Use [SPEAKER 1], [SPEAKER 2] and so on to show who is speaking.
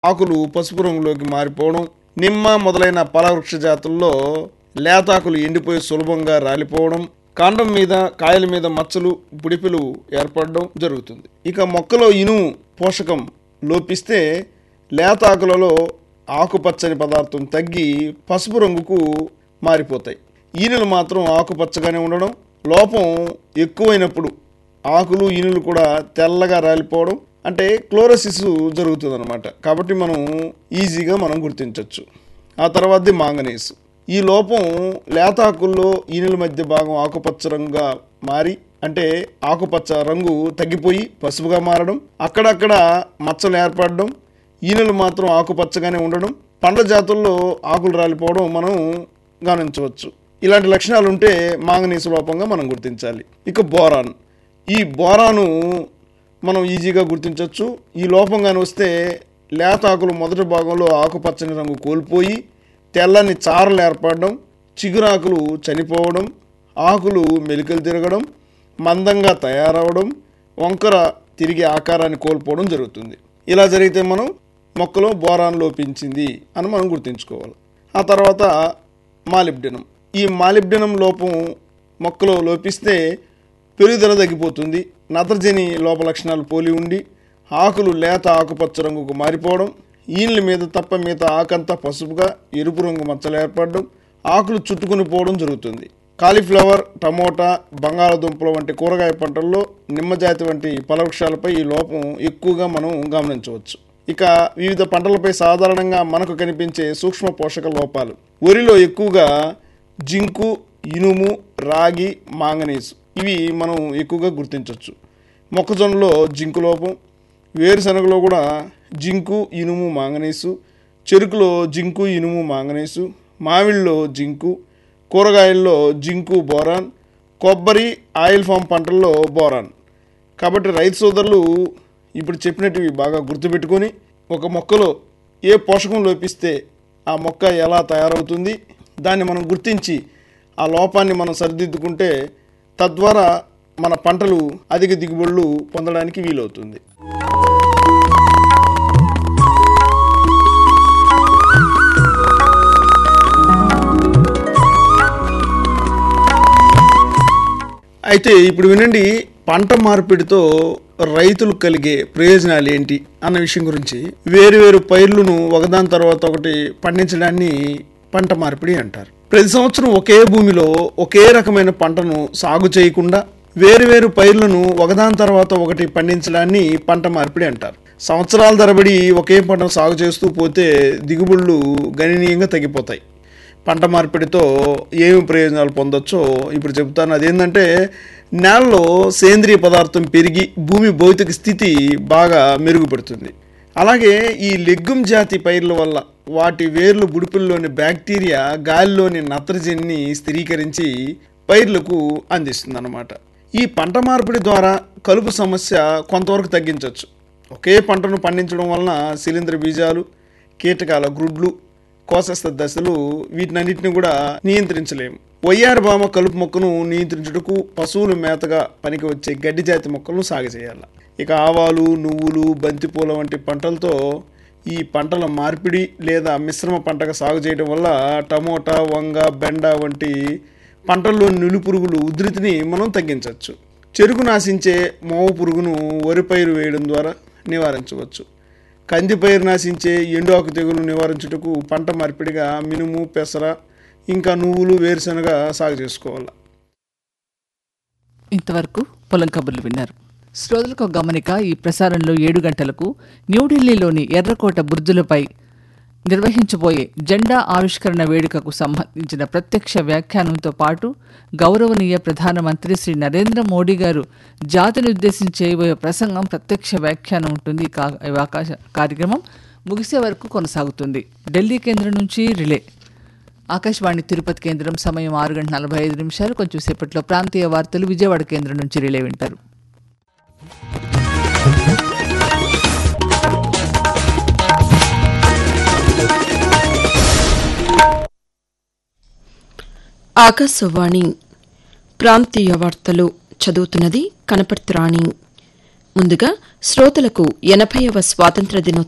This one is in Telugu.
[SPEAKER 1] ఆకులు పసుపు రంగులోకి మారిపోవడం నిమ్మ మొదలైన ఫలవృక్ష జాతుల్లో లేతాకులు ఎండిపోయి సులభంగా రాలిపోవడం కాండం మీద కాయల మీద మచ్చలు పుడిపిలు ఏర్పడడం జరుగుతుంది ఇక మొక్కలో ఇనుము పోషకం లోపిస్తే లేత ఆకులలో ఆకుపచ్చని పదార్థం తగ్గి పసుపు రంగుకు మారిపోతాయి ఈనెలు మాత్రం ఆకుపచ్చగానే ఉండడం లోపం ఎక్కువైనప్పుడు ఆకులు ఈనులు కూడా తెల్లగా రాలిపోవడం అంటే క్లోరోసిస్ జరుగుతుంది అనమాట కాబట్టి మనం ఈజీగా మనం గుర్తించవచ్చు ఆ తర్వాతది మాంగనీస్ ఈ లోపం లేత ఆకుల్లో ఈనెల మధ్య భాగం ఆకుపచ్చ రంగుగా మారి అంటే ఆకుపచ్చ రంగు తగ్గిపోయి పసుపుగా మారడం అక్కడక్కడ మచ్చలు ఏర్పడడం ఈనెలు మాత్రం ఆకుపచ్చగానే ఉండడం పండ్ల జాతుల్లో ఆకులు రాలిపోవడం మనం గమనించవచ్చు ఇలాంటి లక్షణాలు ఉంటే మాంగనీసు లోపంగా మనం గుర్తించాలి ఇక బోరాన్ ఈ బోరాను మనం ఈజీగా గుర్తించవచ్చు ఈ లోపంగానే వస్తే లేత ఆకులు మొదటి భాగంలో ఆకుపచ్చని రంగు కోల్పోయి తెల్లని చారలు ఏర్పడడం చిగురాకులు చనిపోవడం ఆకులు మెలికలు తిరగడం మందంగా తయారవడం వంకర తిరిగి ఆకారాన్ని కోల్పోవడం జరుగుతుంది ఇలా జరిగితే మనం మొక్కలో బోరాన్ లోపించింది అని మనం గుర్తుంచుకోవాలి ఆ తర్వాత మాలిబ్డినం ఈ మాలిబ్డినం లోపం మొక్కలో లోపిస్తే పెరుగుదల తగ్గిపోతుంది నత్రజని లోప లక్షణాలు పోలి ఉండి ఆకులు లేత ఆకుపచ్చ రంగుకు మారిపోవడం ఈన్ల మీద తప్ప మిగతా ఆకంతా పసుపుగా ఎరుపు రంగు మచ్చలు ఏర్పడడం ఆకులు చుట్టుకుని పోవడం జరుగుతుంది కాలీఫ్లవర్ టమోటా బంగాళాదుంపల వంటి కూరగాయ పంటల్లో నిమ్మజాతి వంటి ఫలవృక్షాలపై ఈ లోపం ఎక్కువగా మనం గమనించవచ్చు ఇక వివిధ పంటలపై సాధారణంగా మనకు కనిపించే సూక్ష్మ పోషక లోపాలు వరిలో ఎక్కువగా జింకు ఇనుము రాగి మాంగనీస్ ఇవి మనం ఎక్కువగా గుర్తించవచ్చు మొక్కజొన్నలో జింకు లోపం వేరుశనగలో కూడా జింకు ఇనుము మాంగనీసు చెరుకులో జింకు ఇనుము మాంగనీసు మామిడిలో జింకు కూరగాయల్లో జింకు బోరాన్ కొబ్బరి ఆయిల్ ఫామ్ పంటల్లో బోరాన్ కాబట్టి రైతు సోదరులు ఇప్పుడు చెప్పినట్టువి బాగా గుర్తుపెట్టుకొని ఒక మొక్కలో ఏ పోషకం లోపిస్తే ఆ మొక్క ఎలా తయారవుతుంది దాన్ని మనం గుర్తించి ఆ లోపాన్ని మనం సరిదిద్దుకుంటే తద్వారా మన పంటలు అధిక దిగుబడులు పొందడానికి వీలవుతుంది అయితే ఇప్పుడు వినండి పంట మార్పిడితో రైతులు కలిగే ప్రయోజనాలు ఏంటి అన్న విషయం గురించి వేరు వేరు పైర్లను ఒకదాని తర్వాత ఒకటి పండించడాన్ని పంట మార్పిడి అంటారు ప్రతి సంవత్సరం ఒకే భూమిలో ఒకే రకమైన పంటను సాగు చేయకుండా వేరు వేరు పైర్లను ఒకదాని తర్వాత ఒకటి పండించడాన్ని పంట మార్పిడి అంటారు సంవత్సరాల తరబడి ఒకే పంటను సాగు చేస్తూ పోతే దిగుబడులు గణనీయంగా తగ్గిపోతాయి పంట మార్పిడితో ఏమి ప్రయోజనాలు పొందొచ్చో ఇప్పుడు చెప్తాను అదేంటంటే నేలలో సేంద్రియ పదార్థం పెరిగి భూమి భౌతిక స్థితి బాగా మెరుగుపడుతుంది అలాగే ఈ లెగ్గుమ్ జాతి పైర్ల వల్ల వాటి వేర్లు బుడిపిల్లోని బ్యాక్టీరియా గాలిలోని నత్రజనిని స్థిరీకరించి పైర్లకు అందిస్తుంది అన్నమాట ఈ పంట మార్పిడి ద్వారా కలుపు సమస్య కొంతవరకు తగ్గించవచ్చు ఒకే పంటను పండించడం వలన శిలీంద్ర బీజాలు కీటకాల గ్రుడ్లు కోసస్థ దశలు వీటినన్నిటిని కూడా నియంత్రించలేము వయ్యారి బామ కలుపు మొక్కను నియంత్రించుటకు పశువుల మేతగా పనికి వచ్చే గడ్డి జాతి మొక్కలను సాగు చేయాలి ఇక ఆవాలు నువ్వులు బంతిపూల వంటి పంటలతో ఈ పంటల మార్పిడి లేదా మిశ్రమ పంటగా సాగు చేయడం వల్ల టమోటా వంగ బెండ వంటి పంటల్లో నులి పురుగులు ఉధృతిని మనం తగ్గించవచ్చు చెరుకు నాశించే మోవ పురుగును వరి పైరు వేయడం ద్వారా నివారించవచ్చు కంది పైరు నాశించే ఎండు ఆకు తెగులు నివారించుటకు పంట మార్పిడిగా మినుము పెసర ఇంకా నువ్వులు వేరుశనగ సాగు చేసుకోవాలి
[SPEAKER 2] ఇంతవరకు పొలం కబుర్లు విన్నారు శ్రోతలకు ఒక గమనిక ఈ ప్రసారంలో ఏడు గంటలకు న్యూఢిల్లీలోని ఎర్రకోట బుర్జులపై నిర్వహించబోయే జెండా ఆవిష్కరణ వేడుకకు సంబంధించిన ప్రత్యక్ష వ్యాఖ్యానంతో పాటు గౌరవనీయ ప్రధానమంత్రి శ్రీ నరేంద్ర మోడీ గారు జాతిని ఉద్దేశించి చేయబోయే ప్రసంగం ప్రత్యక్ష వ్యాఖ్యానం ఉంటుంది ఈ కా- ఈ ఆకాశ కార్యక్రమం ముగిసే వరకు కొనసాగుతుంది ఢిల్లీ కేంద్రం నుంచి రిలే ఆకాశవాణి తిరుపతి కేంద్రం సమయం ఆరు గంటల నలభై ఐదు నిమిషాలు కొంచెం సేపట్లో ప్రాంతీయ వార్తలు విజయవాడ కేంద్రం నుంచి రిలే వింటారు
[SPEAKER 3] ఆకాశవాణి ప్రాంతీయ వార్తలు చదువుతున్నది కనపర్తి రాణి ముందుగా శ్రోతలకు ఎనభైవ స్వాతంత్ర దినోత్సవ